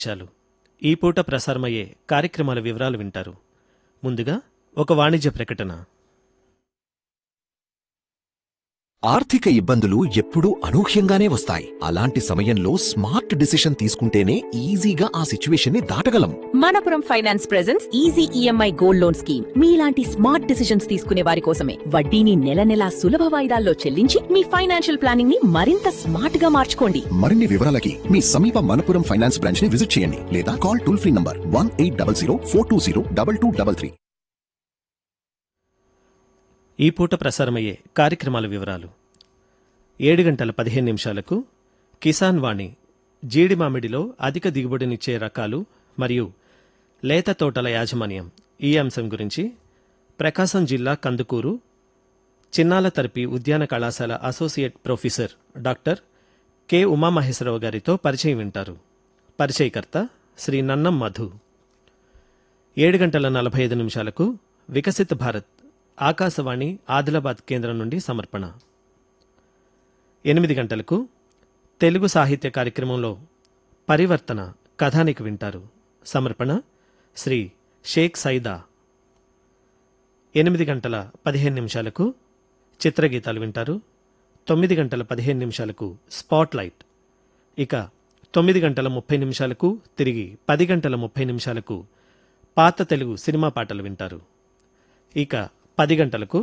చాలు ఈ పూట ప్రసారమయ్యే కార్యక్రమాల వివరాలు వింటారు ముందుగా ఒక వాణిజ్య ప్రకటన ఆర్థిక ఇబ్బందులు ఎప్పుడూ అనూహ్యంగానే వస్తాయి అలాంటి సమయంలో స్మార్ట్ డిసిషన్ తీసుకుంటేనే ఈజీగా ఆ సిచ్యువేషన్ ని దాటగలం Manappuram finance presents easy EMI gold loan scheme మీలాంటి స్మార్ట్ డిసిషన్స్ తీసుకునే వారి కోసమే వడ్డీని నెల నెలా సులభ వాయిదాల్లో చెల్లించి మీ ఫైనాన్షియల్ ప్లానింగ్ ని మరింత స్మార్ట్ గా మార్చుకోండి మరిన్ని వివరాలకి మీ సమీప మనపురం ఫైనాన్స్ బ్రాంచ్ ని విజిట్ చేయండి లేదా call toll free number one eight double zero four two zero double two double three ఈ పూట ప్రసారమయ్యే కార్యక్రమాల వివరాలు ఏడు గంటల పదిహేను నిమిషాలకు కిసాన్ వాణి జీడి మామిడిలో అధిక దిగుబడినిచ్చే రకాలు మరియు లేత తోటల యాజమాన్యం ఈ అంశం గురించి ప్రకాశం జిల్లా కందుకూరు చిన్నాల తరపి ఉద్యాన కళాశాల associate professor doctor K Umamaheswara Rao గారితో పరిచయం వింటారు పరిచయకర్త శ్రీ నన్నం మధు ఏడు గంటల నలభై ఐదు నిమిషాలకు వికసిత్ భారత్ ఆకాశవాణి ఆదిలాబాద్ కేంద్రం నుండి సమర్పణ ఎనిమిది గంటలకు తెలుగు సాహిత్య కార్యక్రమంలో పరివర్తన కథానికి వింటారు సమర్పణ శ్రీ షేక్ సైదా ఎనిమిది గంటల పదిహేను నిమిషాలకు చిత్రగీతాలు వింటారు తొమ్మిది గంటల పదిహేను నిమిషాలకు స్పాట్ లైట్ ఇక తొమ్మిది గంటల ముప్పై నిమిషాలకు తిరిగి పది గంటల ముప్పై నిమిషాలకు పాత తెలుగు సినిమా పాటలు వింటారు ఇక పది గంటలకు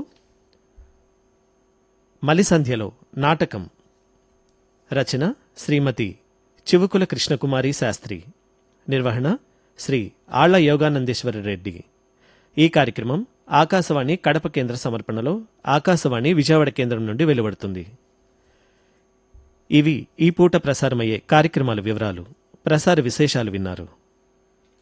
మలిసంధ్యలో నాటకం రచన శ్రీమతి చివుకుల కృష్ణకుమారి శాస్త్రి నిర్వహణ శ్రీ ఆళ్ల యోగానందేశ్వర రెడ్డి ఈ కార్యక్రమం ఆకాశవాణి కడప కేంద్ర సమర్పణలో ఆకాశవాణి విజయవాడ కేంద్రం నుండి వెలువడుతుంది ఇవి ఈ పూట ప్రసారమయ్యే కార్యక్రమాల వివరాలు ప్రసార విశేషాలు విన్నారు